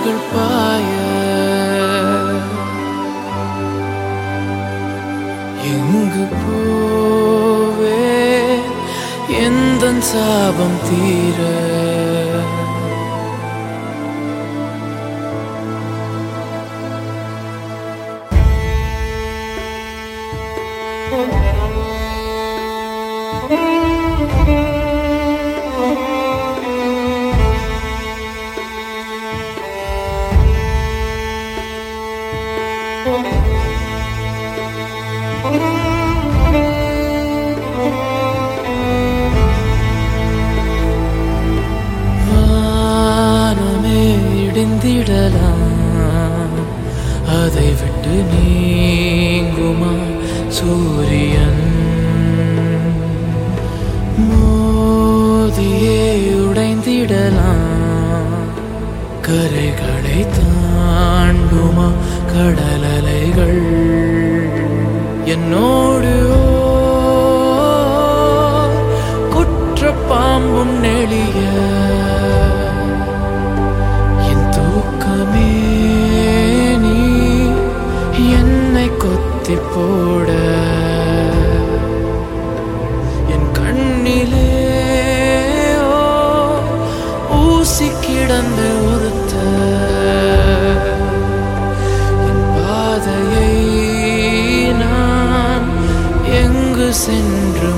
நாட்கள் பாய எங்கு போவே எந்த சாபம் தீர வானமே இடிந்திடலாம் அதை விட்டு நீங்குமா சூரியன் மோதியே உடைந்திடலாம் கரைகளை தாண்டுமா கடலலைகள் என்னோடு ஓர் குற்ற பாம்பும் நெளிய என் தூக்கமே நீ என்னை கொத்தி போட என் கண்ணிலே ஓ ஊசி கிடந்து உறுத்த என் பாதையை நான் எங்கு சென்று